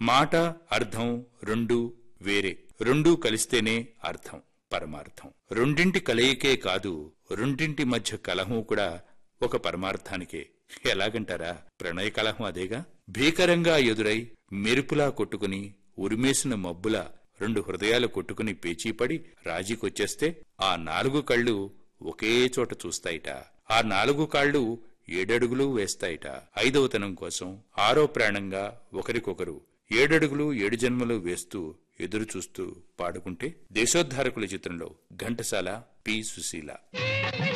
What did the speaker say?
మాట అర్థం రెండు వేరే రెండూ కలిస్తేనే అర్థం పరమార్థం రెండింటి కలయికే కాదు రెండింటి మధ్య కలహం కూడా ఒక పరమార్థానికే ఎలాగంటారా ప్రణయ కలహం అదేగా భీకరంగా ఎదురై మెరుపులా కొట్టుకుని ఉరిమేసిన మబ్బులా రెండు హృదయాలు కొట్టుకుని పేచీపడి రాజీకొచ్చేస్తే ఆ నాలుగు కళ్ళు ఒకే చోట చూస్తాయిట ఆ నాలుగు కాళ్ళు ఏడడుగులు వేస్తాయిట ఐదవతనం కోసం ఆరో ప్రాణంగా ఒకరికొకరు ఏడడుగులు ఏడు జన్మలు వేస్తూ ఎదురు చూస్తూ పాడుకుంటే దేశోద్ధారకుల చిత్రంలో ఘంటసాల పి సుశీల